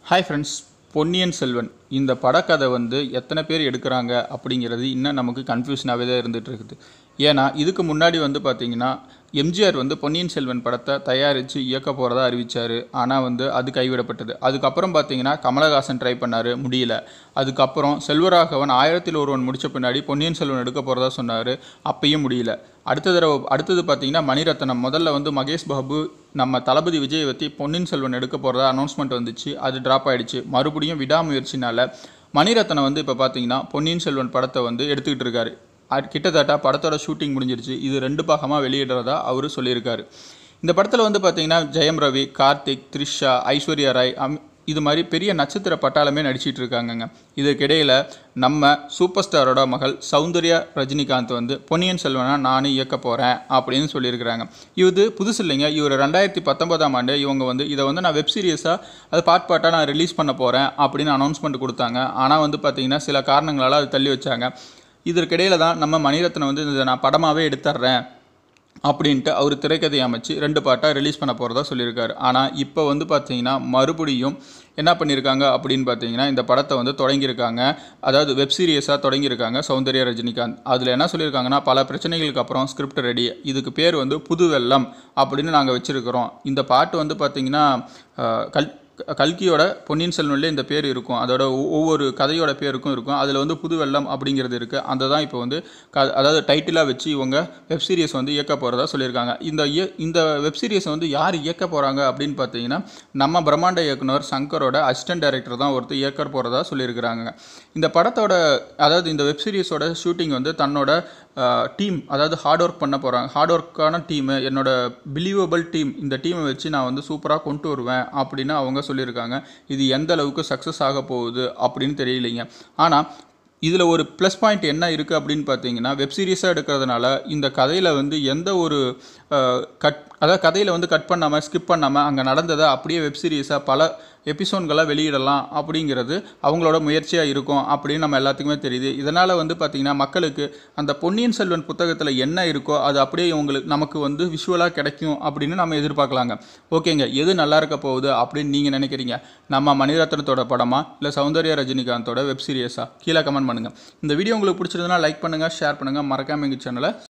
hi friends பொன்னியின் செல்வன் இந்த படக்கதை வந்து எத்தனை பேர் எடுக்கிறாங்க அப்படிங்கிறது இன்னும் நமக்கு கன்ஃபியூஷனாகவே தான் இருந்துகிட்டு இருக்குது ஏன்னா இதுக்கு முன்னாடி வந்து பார்த்தீங்கன்னா எம்ஜிஆர் வந்து பொன்னியின் செல்வன் படத்தை தயாரித்து இயக்க போகிறதா அறிவித்தார் ஆனால் வந்து அது கைவிடப்பட்டது அதுக்கப்புறம் பார்த்தீங்கன்னா கமலஹாசன் ட்ரை பண்ணார் முடியல அதுக்கப்புறம் செல்வராகவன் ஆயிரத்தில் ஒருவன் முடித்த பின்னாடி பொன்னியின் செல்வன் எடுக்க போகிறதா சொன்னார் அப்பயும் முடியல அடுத்த தடவை அடுத்தது பார்த்தீங்கன்னா மணிரத்னம் முதல்ல வந்து மகேஷ் பாபு நம்ம தளபதி விஜய் பற்றி பொன்னியின் செல்வன் எடுக்க போகிறதா அனௌன்ஸ்மெண்ட் வந்துச்சு அது ட்ராப் ஆயிடுச்சு மறுபடியும் விடாமுயற்சினால மணிரத்னம் வந்து இப்போ பார்த்தீங்கன்னா பொன்னியின் செல்வன் படத்தை வந்து எடுத்துக்கிட்டு இருக்காரு அது கிட்டத்தட்ட படத்தோட ஷூட்டிங் முடிஞ்சிருச்சு இது ரெண்டு பாகமாக வெளியிடுறதா அவர் சொல்லியிருக்காரு இந்த படத்தில் வந்து பார்த்தீங்கன்னா ஜெயம் ரவி கார்த்திக் த்ரிஷா ஐஸ்வர்யா ராய் அம் இது மாதிரி பெரிய நட்சத்திர பட்டாளமே நடிச்சிட்டு இருக்காங்கங்க இதுக்கிடையில் நம்ம சூப்பர் ஸ்டாரோட மகள் சௌந்தர்யா ரஜினிகாந்த் வந்து பொன்னியின் செல்வனா நானும் இயக்க போகிறேன் அப்படின்னு சொல்லியிருக்கிறாங்க இது புதுசு இல்லைங்க இவர் ரெண்டாயிரத்தி பத்தொன்பதாம் ஆண்டு இவங்க வந்து இதை வந்து நான் வெப் சீரியஸாக அது பார்ட் பார்ட்டாக நான் ரிலீஸ் பண்ண போகிறேன் அப்படின்னு அனௌன்ஸ்மெண்ட் கொடுத்தாங்க ஆனால் வந்து பார்த்தீங்கன்னா சில காரணங்களால் அது தள்ளி வச்சாங்க இதற்கிடையில் தான் நம்ம மணிரத்னம் வந்து இதை நான் படமாகவே எடுத்துட்றேன் அப்படின்ட்டு அவர் திரைக்கதை அமைச்சு ரெண்டு பாட்டாக ரிலீஸ் பண்ண போகிறதா சொல்லியிருக்காரு ஆனால் இப்போ வந்து பார்த்தீங்கன்னா மறுபடியும் என்ன பண்ணியிருக்காங்க அப்படின்னு பார்த்தீங்கன்னா இந்த படத்தை வந்து தொடங்கியிருக்காங்க அதாவது வெப் சீரியஸாக தொடங்கியிருக்காங்க சௌந்தர்யா ரஜினிகாந்த் அதில் என்ன சொல்லியிருக்காங்கன்னா பல பிரச்சனைகளுக்கு அப்புறம் ஸ்கிரிப்ட் ரெடி இதுக்கு பேர் வந்து புது வெள்ளம் அப்படின்னு நாங்கள் வச்சுருக்கிறோம் இந்த பாட்டு வந்து பார்த்தீங்கன்னா அஹ், கல் கல்கியோட பொன்னியின் செல்வன்லேயே இந்த பேர் இருக்கும் அதோட ஒ- ஒவ்வொரு கதையோட பேருக்கும் இருக்கும் அதில் வந்து புது வெள்ளம் அப்படிங்கிறது இருக்குது அந்த தான் இப்போ வந்து க அதாவது டைட்டிலாக வச்சு இவங்க வெப் சீரிஸ் வந்து இயக்க போகிறதா சொல்லியிருக்காங்க இந்த இய- இந்த வெப் சீரிஸை வந்து யார் இயக்க போகிறாங்க அப்படின்னு பார்த்தீங்கன்னா நம்ம பிரம்மாண்ட இயக்குனர் சங்கரோட அசிஸ்டன்ட் டைரக்டர் தான் ஒருத்தர் இயக்க போகிறதா சொல்லியிருக்கிறாங்க இந்த படத்தோட அதாவது இந்த வெப் சீரிஸோட ஷூட்டிங் வந்து தன்னோட டீம் அதாவது ஹார்ட் ஒர்க் பண்ண போகிறாங்க ஹார்ட் ஒர்க்கான டீமு என்னோட பிலீவபிள் டீம் இந்த டீமை வச்சு நான் வந்து சூப்பராக கொண்டு வருவேன் அப்படின்னு அவங்க சொல்லியிருக்காங்க இது எந்த அளவுக்கு சக்ஸஸ் ஆக போகுது அப்படின்னு தெரியலைங்க ஆனால் இதில் ஒரு ப்ளஸ் பாயிண்ட் என்ன இருக்குது அப்படின்னு பார்த்தீங்கன்னா வெப் சீரிஸாக எடுக்கிறதுனால இந்த கதையில் வந்து எந்த ஒரு அஹ், கட் அதாவது கதையில் வந்து கட் பண்ணாமல் ஸ்கிப் பண்ணாமல் அங்கே நடந்ததை அப்படியே வெப் சீரிஸாக பல எபிசோட்களாக வெளியிடலாம் அப்படிங்கிறது அவங்களோட முயற்சியாக இருக்கும் அப்படின்னு நம்ம எல்லாத்துக்குமே தெரியுது இதனால் வந்து பார்த்திங்கன்னா மக்களுக்கு அந்த பொன்னியின் செல்வன் புத்தகத்தில் என்ன இருக்கோ அது அப்படியே உங்களுக்கு நமக்கு வந்து விஷுவலாக கிடைக்கும் அப்படின்னு நம்ம எதிர்பார்க்கலாங்க ஓகேங்க எது நல்லா இருக்க போகுது அப்படின்னு நீங்கள் நினைக்கிறீங்க நம்ம மணிரத்னத்தோட படமா இல்லை சௌந்தர்யா ரஜினிகாந்தோட வெப் சீரியஸா கீழே கமெண்ட் பண்ணுங்கள் இந்த வீடியோ உங்களுக்கு பிடிச்சிருந்தனா லைக் பண்ணுங்கள் ஷேர் பண்ணுங்கள் மறக்காம எங்கள் சேனலை